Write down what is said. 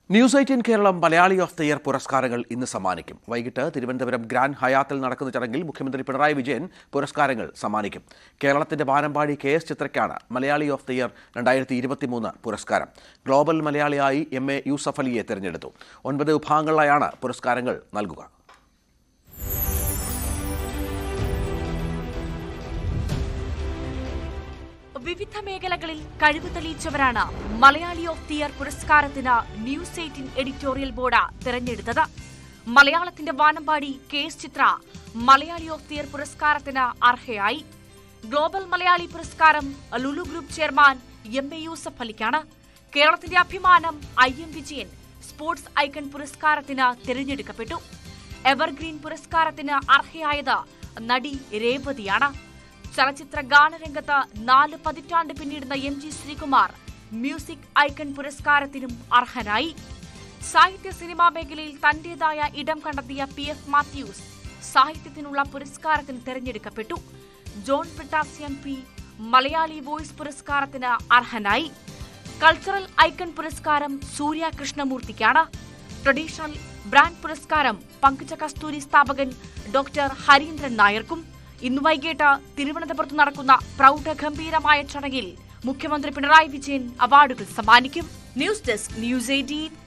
news eighteen Keralam Malayali of the year പുരസ്കാരങ്ങൾ ഇന്ന് സമ്മാനിക്കും വൈകിട്ട് തിരുവനന്തപുരം ഗ്രാൻഡ് ഹയാത്തിൽ നടക്കുന്ന ചടങ്ങിൽ മുഖ്യമന്ത്രി പിണറായി വിജയൻ പുരസ്കാരങ്ങൾ സമ്മാനിക്കും കേരളത്തിന്റെ വാനമ്പാടി കെ എസ് ചിത്രയ്ക്കാണ് മലയാളി ഓഫ് ദ ഇയർ രണ്ടായിരത്തി ഇരുപത്തിമൂന്ന് പുരസ്കാരം ഗ്ലോബൽ മലയാളിയായി എം എ യൂസഫ് അലിയെ തെരഞ്ഞെടുത്തു ഒൻപത് വിഭാഗങ്ങളിലായാണ് പുരസ്കാരങ്ങൾ നൽകുക വിവിധ മേഖലകളിൽ കഴിവ് തെളിയിച്ചവരാണ് മലയാളി ഓഫ് ദി ഇയർ പുരസ്കാരത്തിന് ന്യൂസ് എയ്റ്റീൻ എഡിറ്റോറിയൽ ബോർഡ് തിരഞ്ഞെടുത്തത് മലയാളത്തിന്റെ വാനമ്പാടി K S Chithra Malayali of the year പുരസ്കാരത്തിന് അർഹയായി ഗ്ലോബൽ മലയാളി പുരസ്കാരം Lulu group chairman M A Yusuf അലിക്കാണ് കേരളത്തിന്റെ അഭിമാനം I M Vijayan sports icon പുരസ്കാരത്തിന് തിരഞ്ഞെടുക്കപ്പെട്ടു എവർഗ്രീൻ പുരസ്കാരത്തിന് അർഹയായത് നടി രേവതിയാണ് ചലച്ചിത്ര ഗാനരംഗത്ത് നാല് പതിറ്റാണ്ട് പിന്നിടുന്ന M G Sreekumar music icon പുരസ്കാരത്തിനും അർഹനായി സാഹിത്യ സിനിമാ മേഖലയിൽ തന്റേതായ ഇടം കണ്ടെത്തിയ പി എഫ് മാത്യൂസ് സാഹിത്യത്തിനുള്ള പുരസ്കാരത്തിന് തെരഞ്ഞെടുക്കപ്പെട്ടു John Brittas M P Malayali voice പുരസ്കാരത്തിന് അർഹനായി കൾച്ചറൽ ഐക്കൺ പുരസ്കാരം സൂര്യ കൃഷ്ണമൂർത്തിക്കാണ് ട്രഡീഷണൽ ബ്രാൻഡ് പുരസ്കാരം പങ്കജ കസ്തൂരി സ്ഥാപകൻ ഡോക്ടർ ഹരീന്ദ്രൻ നായർക്കും ഇന്ന് വൈകിട്ട് തിരുവനന്തപുരത്ത് നടക്കുന്ന പ്രൗഢഗംഭീരമായ ചടങ്ങിൽ മുഖ്യമന്ത്രി പിണറായി വിജയൻ അവാർഡുകൾ സമ്മാനിക്കും ന്യൂസ് ഡെസ്ക് ന്യൂസ് എയ്റ്റീൻ